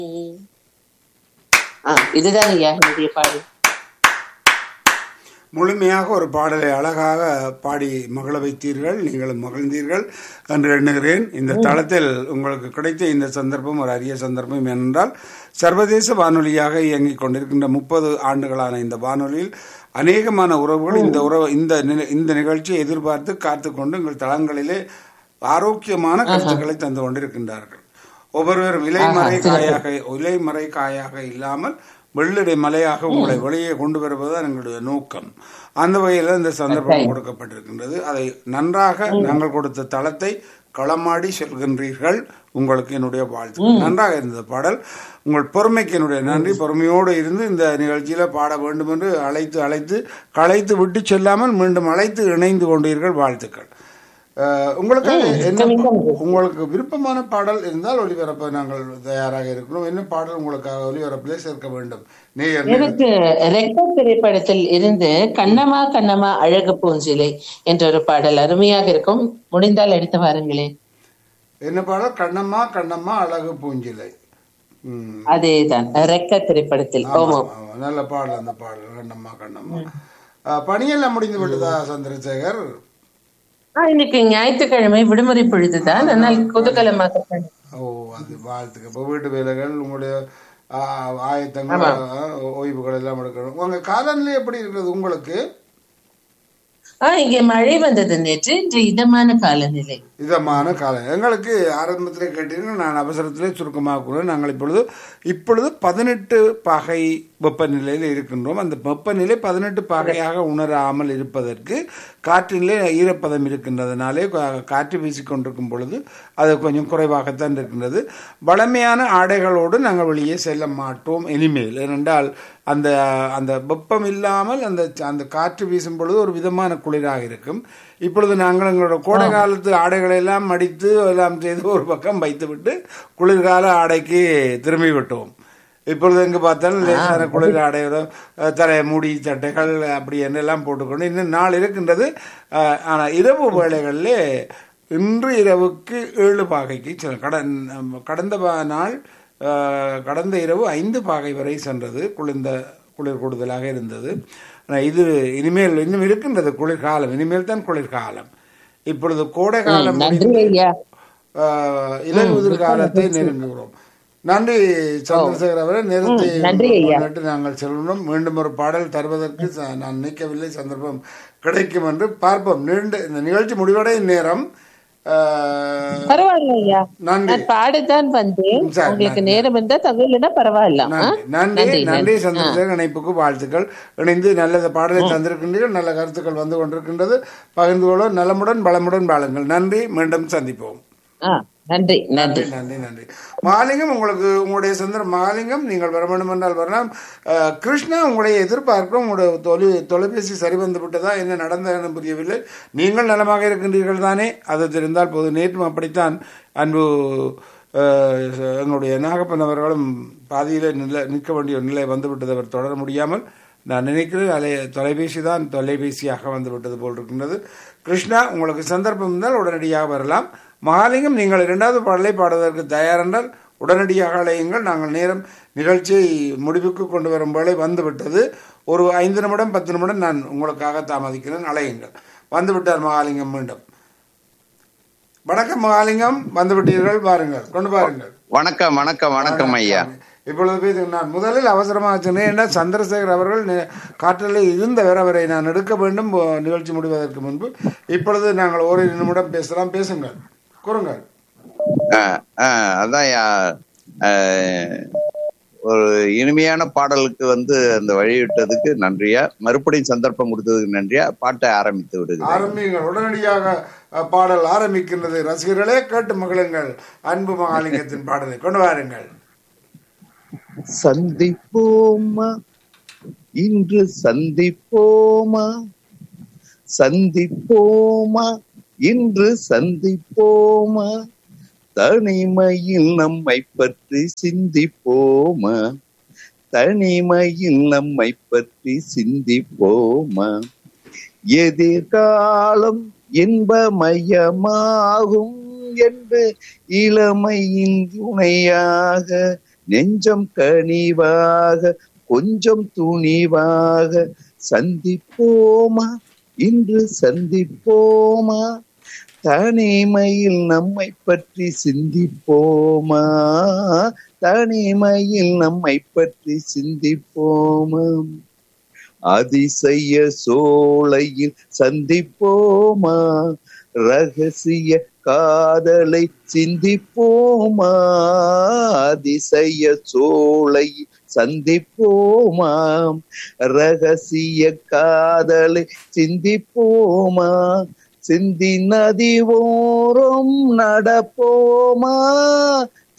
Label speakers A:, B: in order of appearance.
A: ஆ, இதுதான் ஐயா என்னுடைய பாடல்
B: முழுமையாக ஒரு பாடலை அழகாக பாடி மகள வைத்தீர்கள் நீங்களும் மகிழ்ந்தீர்கள் என்று எண்ணுகிறேன் இந்த தளத்தில் உங்களுக்கு கிடைத்த இந்த சந்தர்ப்பம் ஒரு அரிய சந்தர்ப்பம் ஏனென்றால் சர்வதேச வானொலியாக இயங்கிக் கொண்டிருக்கின்ற முப்பது ஆண்டுகளான இந்த வானொலியில் அநேகமான உறவுகள் இந்த உறவு இந்த நில- இந்த நிகழ்ச்சியை எதிர்பார்த்து காத்துக்கொண்டு எங்கள் தளங்களிலே ஆரோக்கியமான கருத்துக்களை தந்து கொண்டிருக்கின்றார்கள் ஒவ்வொருவரும் இலைமறை காயாக இலைமறை காயாக இல்லாமல் வெள்ளடை மலையாக உங்களை வெளியே கொண்டு வருவதுதான் எங்களுடைய நோக்கம் அந்த வகையில் இந்த சந்தர்ப்பம் கொடுக்கப்பட்டிருக்கின்றது அதை நன்றாக நாங்கள் கொடுத்த தளத்தை களமாடி செல்கின்றீர்கள் உங்களுக்கு என்னுடைய வாழ்த்து நன்றாக இருந்தது பாடல் உங்கள் பொறுமைக்கு என்னுடைய நன்றி பொறுமையோடு இருந்து இந்த நிகழ்ச்சியில பாட வேண்டும் என்று அழைத்து அழைத்து களைத்து விட்டு செல்லாமல் மீண்டும் அழைத்து இணைந்து கொண்டீர்கள் வாழ்த்துக்கள் அஹ், உங்களுக்கு என்ன உங்களுக்கு விருப்பமான பாடல் இருந்தால் ஒளிபரப்ப நாங்கள் தயாராக இருக்கிறோம் என்ன பாடல் உங்களுக்காக ஒளிபரப்பிலே சேர்க்க வேண்டும் நேயர் நேயர்.
A: எனக்கு ரெக்கர் திரைப்படத்தில் இருந்து கண்ணமா கண்ணமா அழகு பூஞ்சிலை என்ற ஒரு பாடல் அருமையாக இருக்கும் முடிந்தால் எடுத்து வாருங்களேன்
B: என்ன பாடல் கண்ணம்மா கண்ணம்மா அழகு பூஞ்சிலை ம்.
A: அதேதான் ரெக்கர் திரைப்படத்தில்
B: ஆமா,
A: ஓமோ
B: ஆமா, நல்ல பாடல் அந்த பாடல் கண்ணம்மா கண்ணம்மா அஹ், பணியெல்லாம் முடிந்து விட்டதா சந்திரசேகர்
A: ஆ, இன்னைக்கு ஞாயிற்றுக்கிழமை விடுமுறை பொழுதுதான் அதனால் குதூகலமாக பண்ண-
B: ஓ அது வாழ்த்துக்கு இப்போ வீட்டு வேலைகள் உங்களுடைய ஆ, ஆயத்தங்கள் ஆ, ஓய்வுகள் எல்லாம் எடுக்கணும் உங்க காலநிலை எப்படி இருக்கிறது உங்களுக்கு
A: ஆ இங்கே மழை வந்தது நேற்று இன்று இதமான காலநிலை
B: இதமான காலம் எங்களுக்கு ஆரம்பத்திலே கேட்டீங்கன்னா நான் அவசரத்திலே சுருக்கமாக கூறுவேன் நாங்கள் இப்பொழுது இப்பொழுது பதினெட்டு பாகை வெப்பநிலையில் இருக்கின்றோம் அந்த வெப்பநிலை பதினெட்டு பாகையாக உணராமல் இருப்பதற்கு காற்றிலே ஈரப்பதம் இருக்கின்றதுனாலே கா- காற்று வீசிக்கொண்டிருக்கும் பொழுது அது கொஞ்சம் குறைவாகத்தான் இருக்கின்றது வளமையான ஆடைகளோடு நாங்கள் வெளியே செல்ல மாட்டோம் இனிமேல் ஏனென்றால் அந்த அந்த வெப்பம் இல்லாமல் அந்த அந்த காற்று வீசும் பொழுது ஒரு விதமான குளிராக இருக்கும் இப்பொழுது நாங்கள் எங்களோட கோடை காலத்து ஆடைகளை எல்லாம் மடித்து எல்லாம் செய்து ஒரு பக்கம் வைத்துவிட்டு குளிர்கால ஆடைக்கு திரும்பி விட்டோம் இப்பொழுது எங்கு பார்த்தாலும் லேசான குளிர் ஆடையோட அஹ், தலை மூடி சட்டைகள் அப்படி என்னெல்லாம் போட்டுக்கொண்டு இன்னும் நாள் இருக்கின்றது அஹ், ஆனால் இரவு வேளைகளிலே இன்று இரவுக்கு ஏழு பாகைக்கு செல்ல கடன் கடந்த பா- நாள் அஹ், கடந்த இரவு ஐந்து பாகை வரை சென்றது குளிர்ந்த குளிர் கூடுதலாக இருந்தது ஆனால் இது இனிமேல் இன்னும் இருக்கின்றது குளிர்காலம் இனிமேல் தான் குளிர்காலம் இப்பொழுது கோடை காலம்
A: நன்றி
B: முடிந்து
A: ஐயா
B: ஆஹ், இலையுதிர் காலத்தை நெருங்குகிறோம் நன்றி சந்திரசேகர் அவரை நிறுத்தி
A: நன்றி ஐயா.
B: முன்னிட்டு நாங்கள் செல்லணும் மீண்டும் ஒரு பாடல் தருவதற்கு ச- நான் நினைக்கவில்லை சந்தர்ப்பம் கிடைக்கும் என்று பார்ப்போம் நீண்ட இந்த நிகழ்ச்சி முடிவடையும் நேரம் ஆஹ்,
A: பரவாயில்ல ஐயா
B: நன்றி
A: நான் பாடத்தான் வந்தேன்
B: சரி,
A: உங்களுக்கு
B: நன்றி.
A: நேரம் இருந்தா தகவல்னா பரவாயில்ல ஆ?
B: நன்றி நன்றி நன்றி சந்திரசேகர் இணைப்புக்கு வாழ்த்துக்கள் இணைந்து நல்ல பாடலை தந்திருக்கின்றீர்கள் நல்ல கருத்துக்கள் வந்து கொண்டிருக்கின்றது பகிர்ந்து கொள்ள நலமுடன் பலமுடன் வாழுங்கள் நன்றி மீண்டும் சந்திப்போம்
A: ஆ, நன்றி நன்றி
B: நன்றி நன்றி நன்றி மகாலிங்கம் உங்களுக்கு உங்களுடைய சொந்த மகாலிங்கம் நீங்கள் வர வேண்டும் என்றால் வரலாம் அஹ், கிருஷ்ணா உங்களை எதிர்பார்க்கிறோம் உங்களுடைய தொலை தொலைபேசி சரி வந்து விட்டதா என்ன நடந்தது புரியவில்லை நீங்கள் நலமாக இருக்கின்றீர்கள் தானே அது தெரிந்தால் போது நேற்றும் அப்படித்தான் அன்பு அஹ், எங்களுடைய நாகப்பன் அவர்களும் பாதியிலே நில நிற்க வேண்டிய ஒரு நிலை வந்துவிட்டது அவர் தொடர முடியாமல் நான் நினைக்கிறேன் அலை தொலைபேசி தான் தொலைபேசியாக வந்து விட்டது போல் இருக்கின்றது கிருஷ்ணா உங்களுக்கு சந்தர்ப்பம் இருந்தால் உடனடியாக வரலாம் மகாலிங்கம் நீங்கள் இரண்டாவது பாடலை பாடுவதற்கு தயார் என்றால் உடனடியாக அழையுங்கள் நாங்கள் நேரம் நிகழ்ச்சியை முடிவுக்கு கொண்டு வரும் வேளை வந்துவிட்டது ஒரு ஐந்து நிமிடம் பத்து நிமிடம் நான் உங்களுக்காக தாமதிக்கிறேன் அழையுங்கள் வந்துவிட்டார் மகாலிங்கம் மீண்டும் வணக்கம் மகாலிங்கம் வந்துவிட்டீர்கள் பாருங்கள் கொண்டு பாருங்கள்
C: வணக்கம் வணக்கம் வணக்கம் ஐயா
B: இப்பொழுது போய் நான் முதலில் அவசரமாக சொன்னேன் ஏன்னா சந்திரசேகர் அவர்கள் நி- காற்றில் இருந்தவர் அவரை நான் எடுக்க வேண்டும் ஓ, நிகழ்ச்சி முடிவதற்கு முன்பு இப்பொழுது நாங்கள் ஒரு நிமிடம் பேசலாம் பேசுங்கள் கூறுங்கள்
C: அஹ், அஹ், அதான் ஐயா அஹ், ஒரு இனிமையான பாடலுக்கு வந்து அந்த வழிவிட்டதுக்கு நன்றியா மறுபடியும் சந்தர்ப்பம் கொடுத்ததுக்கு நன்றியா பாட்டை ஆரம்பித்து விடுகிறேன்
B: ஆரம்பிங்கள் உடனடியாக அ, பாடல் ஆரம்பிக்கின்றது ரசிகர்களே கேட்டு மகிழுங்கள் அன்பு மகாலிங்கத்தின் பாடலை கொண்டு வாருங்கள்
C: சந்திப்போமா இன்று சந்திப்போமா சந்திப்போமா இன்று சந்திப்போமா தனிமையில் நம்மை பற்றி சிந்திப்போமா தனிமையில் நம்மை பற்றி சிந்திப்போமா எதிர்காலம் இன்பமயமாகும் என்று இளமையின் துணையாக நெஞ்சம் கனிவாக கொஞ்சம் துணிவாக சந்திப்போமா இன்று சந்திப்போமா தனிமையில் நம்மை பற்றி சிந்திப்போமா தனிமையில் நம்மை பற்றி சிந்திப்போமா அதிசய சோலையில் சந்திப்போமா ரகசிய காதலை சிந்திப்போமா அதிசய சோலை சந்திப்போமா ரகசிய காதலை சிந்திப்போமா சிந்தி நதி ஓரம் நடப்போமா